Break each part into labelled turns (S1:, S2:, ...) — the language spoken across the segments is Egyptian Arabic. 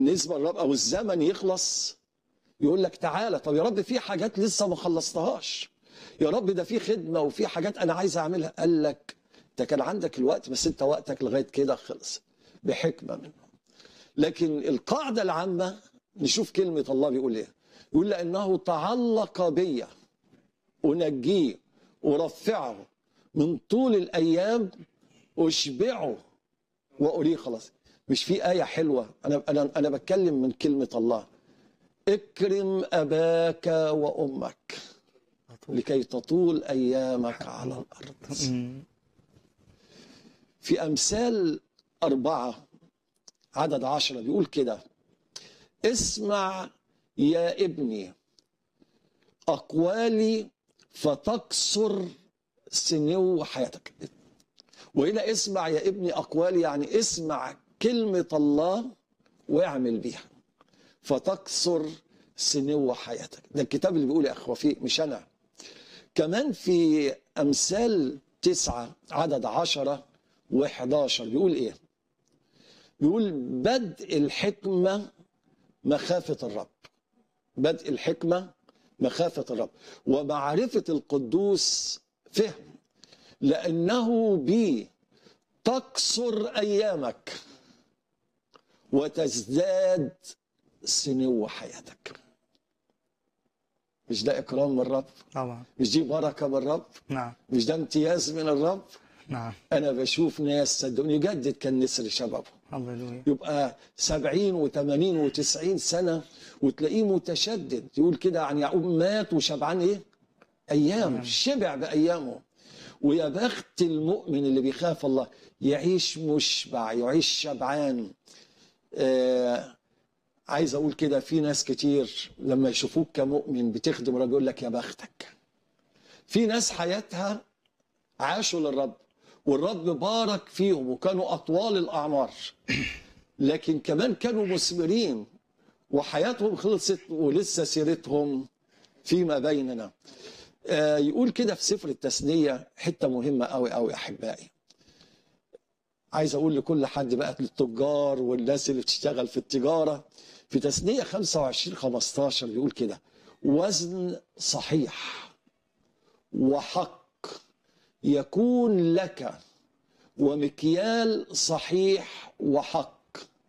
S1: بالنسبه للرب او الزمن يخلص يقول لك تعالى طب يا رب في حاجات لسه ما خلصتهاش يا رب ده في خدمه وفي حاجات انا عايز اعملها قال لك انت كان عندك الوقت بس انت وقتك لغايه كده خلص بحكمه منه لكن القاعده العامه نشوف كلمه الله بيقول ايه يقول لانه تعلق بي انجيه ارفعه من طول الايام اشبعه واريه خلاص مش في ايه حلوه انا انا انا بتكلم من كلمه الله اكرم اباك وامك لكي تطول ايامك على الارض
S2: مم.
S1: في امثال اربعه عدد عشرة بيقول كده اسمع يا ابني اقوالي فتكسر سنو حياتك وهنا اسمع يا ابني اقوالي يعني اسمع كلمه الله واعمل بيها فتكسر سنو حياتك ده الكتاب اللي بيقول يا اخوه فيه مش انا كمان في امثال تسعة عدد عشرة و11 بيقول ايه بيقول بدء الحكمة مخافة الرب بدء الحكمة مخافة الرب ومعرفة القدوس فهم لأنه بي تقصر أيامك وتزداد سنو حياتك مش ده إكرام من الرب
S2: طبعا
S1: مش دي بركة من الرب
S2: نعم
S1: مش ده امتياز من الرب
S2: نعم
S1: أنا بشوف ناس صدقوني يجدد كان نسر شبابه
S2: هللويا
S1: يبقى سبعين وثمانين وتسعين سنة وتلاقيه متشدد يقول كده عن يعقوب مات وشبعان ايه ايام شبع بايامه ويا بخت المؤمن اللي بيخاف الله يعيش مشبع يعيش شبعان آه عايز اقول كده في ناس كتير لما يشوفوك كمؤمن بتخدم الرب يقول لك يا بختك في ناس حياتها عاشوا للرب والرب بارك فيهم وكانوا اطوال الاعمار لكن كمان كانوا مثمرين وحياتهم خلصت ولسه سيرتهم فيما بيننا آه يقول كده في سفر التثنيه حته مهمه قوي قوي احبائي عايز اقول لكل حد بقى للتجار والناس اللي بتشتغل في التجاره في تثنيه 25 15 بيقول كده وزن صحيح وحق يكون لك ومكيال صحيح وحق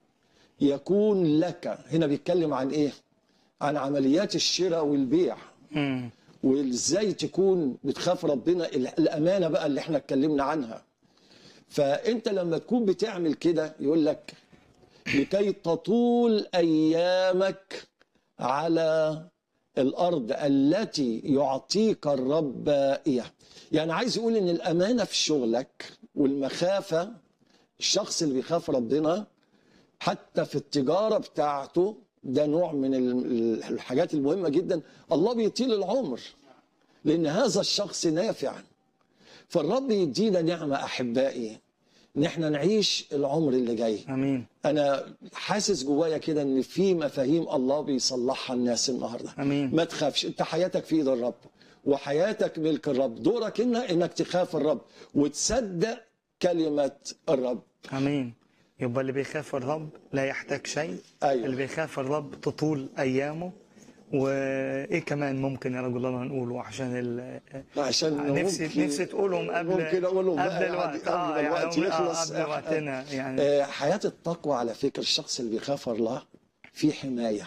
S1: يكون لك هنا بيتكلم عن ايه عن عمليات الشراء والبيع
S2: مم.
S1: وازاي تكون بتخاف ربنا الامانه بقى اللي احنا اتكلمنا عنها فانت لما تكون بتعمل كده يقول لك لكي تطول ايامك على الارض التي يعطيك الرب اياها يعني عايز يقول ان الامانه في شغلك والمخافه الشخص اللي بيخاف ربنا حتى في التجاره بتاعته ده نوع من ال- الحاجات المهمه جدا الله بيطيل العمر لان هذا الشخص نافع فالرب يدينا نعمه احبائي ان احنا نعيش العمر اللي جاي
S2: امين
S1: انا حاسس جوايا كده ان في مفاهيم الله بيصلحها الناس النهارده
S2: امين
S1: ما تخافش انت حياتك في ايد الرب وحياتك ملك الرب دورك إن انك تخاف الرب وتصدق كلمه الرب
S2: امين يبقى اللي بيخاف الرب لا يحتاج شيء
S1: أيوة.
S2: اللي بيخاف الرب تطول ايامه وايه كمان ممكن يا رجل الله نقوله عشان ال...
S1: عشان
S2: نفسي
S1: ممكن-
S2: نفسي تقولهم قبل
S1: ممكن اقولهم
S2: قبل
S1: بقى
S2: الوقت
S1: قبل
S2: اه
S1: الوقت
S2: يعني آه،
S1: يخلص
S2: قبل وقتنا يعني
S1: آه، حياه التقوى على فكره الشخص اللي بيخاف الله في حمايه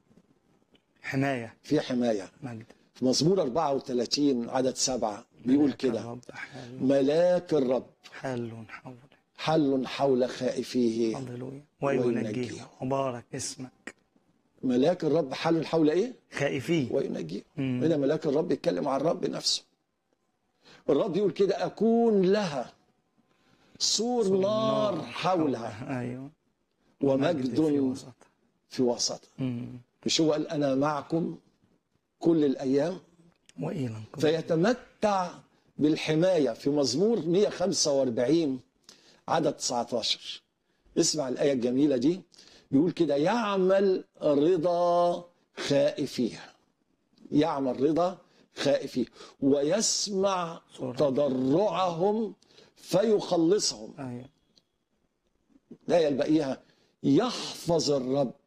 S2: حمايه
S1: في حمايه
S2: مجد
S1: في مزمور 34 عدد سبعة بيقول
S2: ملاك
S1: كده
S2: الرب حل
S1: ملاك الرب
S2: حل حول
S1: حل حول خائفيه
S2: هللويا
S1: وينجيهم.
S2: وينجيهم وبارك اسمك
S1: ملاك الرب حل حول ايه
S2: خائفين
S1: وينجيهم
S2: مم.
S1: هنا ملاك الرب يتكلم عن الرب نفسه الرب يقول كده اكون لها سور نار حولها
S2: ايوه
S1: ومجد
S2: في وسط
S1: في وسطها
S2: مم.
S1: مش هو قال انا معكم كل الايام
S2: والى انقضاء
S1: فيتمتع بالحمايه في مزمور 145 عدد 19 اسمع الايه الجميله دي بيقول كده يعمل رضا خائفيه يعمل رضا خائفيه ويسمع
S2: صورة.
S1: تضرعهم فيخلصهم
S2: ايوه
S1: الآية اللي باقيها يحفظ الرب